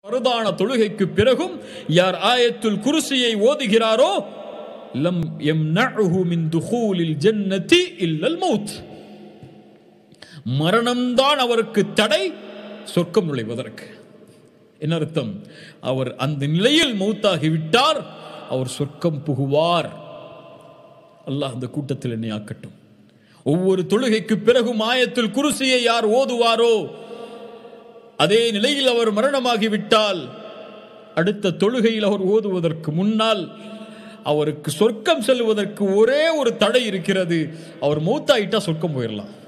பரதான தொழுகைக்கு பிறகும் யார் ஆயத்துல் குருசியை ஓதுகிறாரோ லம் யம்னஉஹு மின் துஹூலில் ஜன்னதி இல்லல் மௌத் மரணம்தான் அவருக்கு தடை சொர்க்கம் நுழைவதற்கு என்ன அர்த்தம் அவர் அந்த நிலையில் மௌத்தாகி விட்டார் அவர் சொர்க்கம் புகுவார் அல்லாஹ் அந்த கூட்டத்தில் என்னை ஆக்கட்டும் ஒவ்வொரு தொழுகைக்கு பிறகும் ஆயத்தில் குருசியை யார் ஓதுவாரோ அதே நிலையில் அவர் மரணமாகிவிட்டால் அடுத்த தொழுகையில் அவர் ஓதுவதற்கு முன்னால் அவருக்கு சொர்க்கம் செல்வதற்கு ஒரே ஒரு தடை இருக்கிறது அவர் மௌத்தாயிட்டா சொர்க்கம் போயிடலாம்